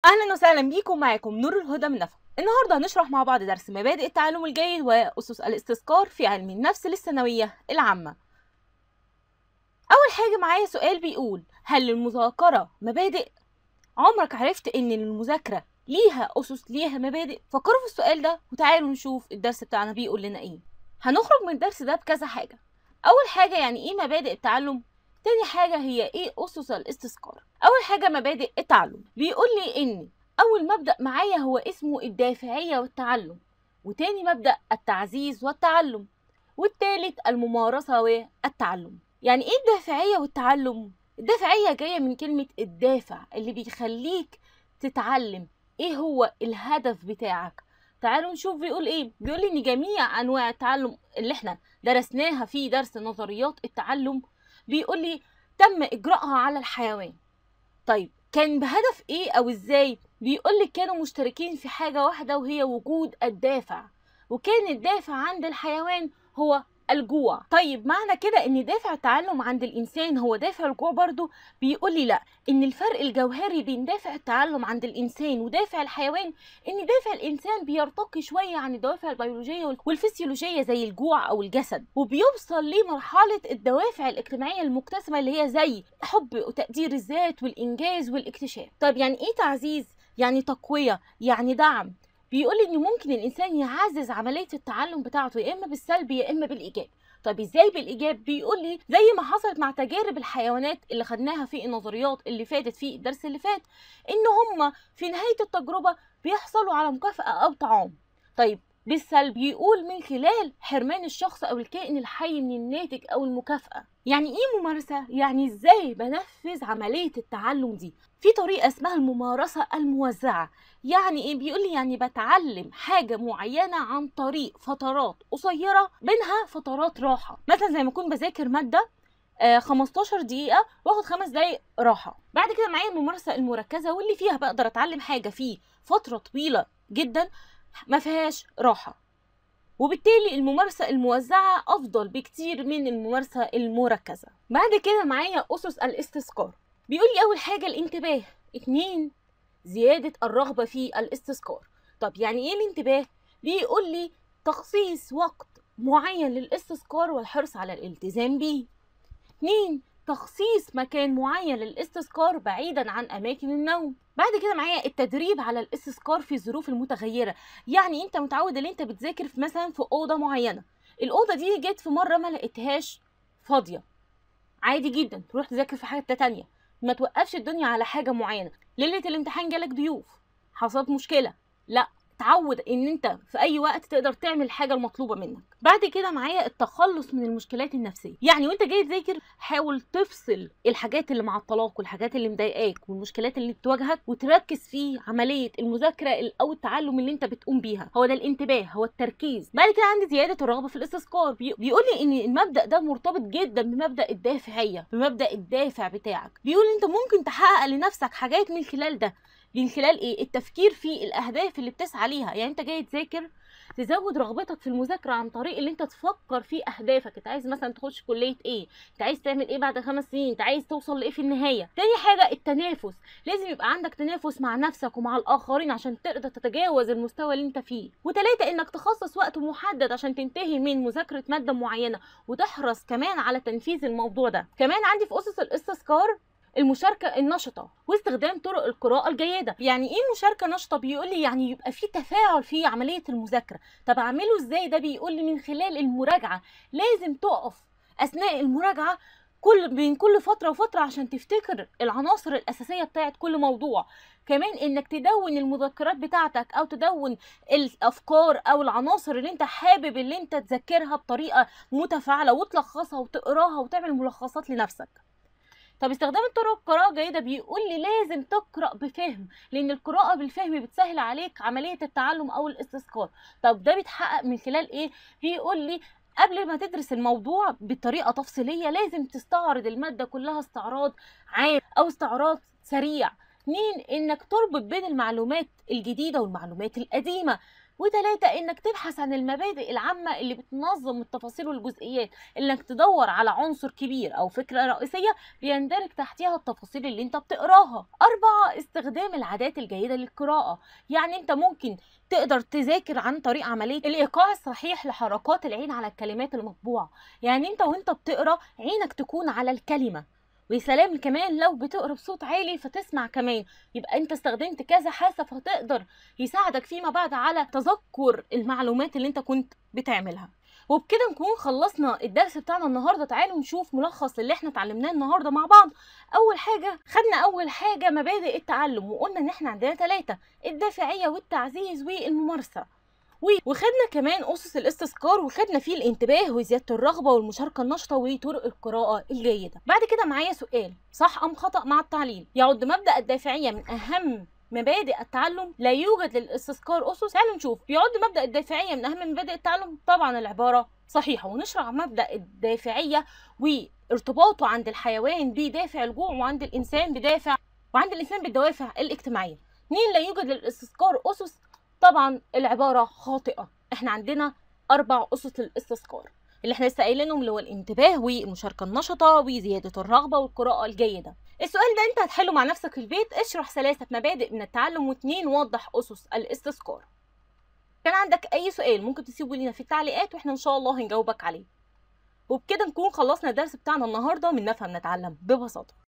اهلا وسهلا بيكم معاكم نور الهدى من نفع النهارده هنشرح مع بعض درس مبادئ التعلم الجيد واسس الاستذكار في علم النفس للثانويه العامه اول حاجه معايا سؤال بيقول هل للمذاكره مبادئ عمرك عرفت ان المذاكره ليها اسس ليها مبادئ فكروا في السؤال ده وتعالوا نشوف الدرس بتاعنا بيقول لنا ايه هنخرج من الدرس ده بكذا حاجه اول حاجه يعني ايه مبادئ التعلم تاني حاجة هي ايه أسس الاستذكار أول حاجة مبادئ التعلم بيقول لي إن أول مبدأ معايا هو اسمه الدافعية والتعلم وتاني مبدأ التعزيز والتعلم والتالت الممارسة والتعلم يعني ايه الدافعية والتعلم؟ الدافعية جاية من كلمة الدافع اللي بيخليك تتعلم ايه هو الهدف بتاعك تعالوا نشوف بيقول ايه بيقول ان جميع انواع التعلم اللي احنا درسناها في درس نظريات التعلم بيقول لي تم اجراءها على الحيوان طيب كان بهدف ايه او ازاي بيقول لي كانوا مشتركين في حاجه واحده وهي وجود الدافع وكان الدافع عند الحيوان هو الجوع طيب معنى كده ان دافع التعلم عند الانسان هو دافع الجوع برضو بيقول لي لا ان الفرق الجوهري بين دافع التعلم عند الانسان ودافع الحيوان ان دافع الانسان بيرتقي شويه عن الدوافع البيولوجيه والفسيولوجيه زي الجوع او الجسد وبيوصل لمرحله الدوافع الاجتماعيه المكتسبه اللي هي زي حب وتقدير الذات والانجاز والاكتشاف طيب يعني ايه تعزيز يعني تقويه يعني دعم بيقول ان ممكن الانسان يعزز عمليه التعلم بتاعته يا اما بالسلب يا اما بالايجاب طب ازاي بالايجاب بيقول لي زي ما حصلت مع تجارب الحيوانات اللي خدناها في النظريات اللي فاتت في الدرس اللي فات ان هم في نهايه التجربه بيحصلوا على مكافاه او طعام طيب بالسلب يقول من خلال حرمان الشخص او الكائن الحي من الناتج او المكافاه يعني ايه ممارسه يعني ازاي بنفذ عمليه التعلم دي في طريقه اسمها الممارسه الموزعه يعني ايه بيقول لي يعني بتعلم حاجه معينه عن طريق فترات قصيره بينها فترات راحه مثلا زي ما اكون بذاكر ماده آه 15 دقيقة واخد خمس دقايق راحة بعد كده معايا الممارسة المركزة واللي فيها بقدر اتعلم حاجة في فترة طويلة جدا ما فيهاش راحة وبالتالي الممارسة الموزعة أفضل بكتير من الممارسة المركزة بعد كده معايا أسس الاستذكار بيقول لي أول حاجة الانتباه اتنين زيادة الرغبة في الاستذكار طب يعني ايه الانتباه؟ بيقول لي تخصيص وقت معين للاستذكار والحرص على الالتزام بيه اتنين تخصيص مكان معين للاستذكار بعيدا عن اماكن النوم بعد كده معايا التدريب على الاستذكار في الظروف المتغيره يعني انت متعود ان انت بتذاكر في مثلا في اوضه معينه الاوضه دي جت في مره ما لقيتهاش فاضيه عادي جدا تروح تذاكر في حاجه تانية ما توقفش الدنيا على حاجه معينه ليله الامتحان جالك ضيوف حصلت مشكله لا تعود ان انت في اي وقت تقدر تعمل الحاجه المطلوبه منك بعد كده معايا التخلص من المشكلات النفسيه يعني وانت جاي تذاكر حاول تفصل الحاجات اللي معطلاك والحاجات اللي مضايقاك والمشكلات اللي بتواجهك وتركز في عمليه المذاكره او التعلم اللي انت بتقوم بيها هو ده الانتباه هو التركيز بعد كده عندي زياده الرغبه في الاستذكار بيقول لي ان المبدا ده مرتبط جدا بمبدا الدافعيه بمبدا الدافع بتاعك بيقول انت ممكن تحقق لنفسك حاجات من خلال ده من خلال ايه التفكير في الاهداف اللي بتسعى ليها يعني انت جاي تذاكر تزود رغبتك في المذاكره عن طريق اللي انت تفكر في اهدافك انت عايز مثلا تخش كليه ايه انت عايز تعمل ايه بعد خمس سنين انت عايز توصل لايه في النهايه تاني حاجه التنافس لازم يبقى عندك تنافس مع نفسك ومع الاخرين عشان تقدر تتجاوز المستوى اللي انت فيه وتلاته انك تخصص وقت محدد عشان تنتهي من مذاكره ماده معينه وتحرص كمان على تنفيذ الموضوع ده كمان عندي في اسس الاستذكار المشاركة النشطة واستخدام طرق القراءة الجيدة يعني ايه مشاركة نشطة بيقول لي يعني يبقى في تفاعل في عملية المذاكرة طب اعمله ازاي ده بيقول لي من خلال المراجعة لازم تقف اثناء المراجعة كل بين كل فترة وفترة عشان تفتكر العناصر الأساسية بتاعت كل موضوع كمان انك تدون المذكرات بتاعتك او تدون الافكار او العناصر اللي انت حابب اللي انت تذاكرها بطريقة متفاعلة وتلخصها وتقراها وتعمل ملخصات لنفسك طب استخدام الطرق القراءة جيدة بيقول لي لازم تقرأ بفهم لأن القراءة بالفهم بتسهل عليك عملية التعلم أو الاستذكار طب ده بيتحقق من خلال إيه؟ بيقول لي قبل ما تدرس الموضوع بطريقة تفصيلية لازم تستعرض المادة كلها استعراض عام أو استعراض سريع اتنين انك تربط بين المعلومات الجديدة والمعلومات القديمة وتلاتة انك تبحث عن المبادئ العامة اللي بتنظم التفاصيل والجزئيات انك تدور على عنصر كبير او فكرة رئيسية بيندرج تحتها التفاصيل اللي انت بتقراها أربعة استخدام العادات الجيدة للقراءة يعني انت ممكن تقدر تذاكر عن طريق عملية الإيقاع الصحيح لحركات العين على الكلمات المطبوعة يعني انت وانت بتقرا عينك تكون على الكلمة ويا سلام كمان لو بتقرا بصوت عالي فتسمع كمان يبقى انت استخدمت كذا حاسه فتقدر يساعدك فيما بعد على تذكر المعلومات اللي انت كنت بتعملها وبكده نكون خلصنا الدرس بتاعنا النهارده تعالوا نشوف ملخص اللي احنا اتعلمناه النهارده مع بعض اول حاجه خدنا اول حاجه مبادئ التعلم وقلنا ان احنا عندنا ثلاثه الدافعيه والتعزيز والممارسه وخدنا كمان اسس الاستذكار وخدنا فيه الانتباه وزياده الرغبه والمشاركه النشطه وطرق القراءه الجيده بعد كده معايا سؤال صح ام خطا مع التعليل يعد مبدا الدافعيه من اهم مبادئ التعلم لا يوجد للاستذكار اسس تعالوا نشوف بيعد مبدا الدافعيه من اهم مبادئ التعلم طبعا العباره صحيحه ونشرح مبدا الدافعيه وارتباطه عند الحيوان بدافع الجوع وعند الانسان بدافع وعند الانسان بالدوافع الاجتماعيه اثنين لا يوجد للاستذكار اسس طبعا العباره خاطئه احنا عندنا اربع اسس للاستذكار اللي احنا لسه قايلينهم اللي هو الانتباه والمشاركه النشطه وزياده الرغبه والقراءه الجيده السؤال ده انت هتحله مع نفسك في البيت اشرح ثلاثه مبادئ من التعلم واثنين وضح اسس الاستذكار كان عندك اي سؤال ممكن تسيبه لنا في التعليقات واحنا ان شاء الله هنجاوبك عليه وبكده نكون خلصنا الدرس بتاعنا النهارده من نفهم نتعلم ببساطه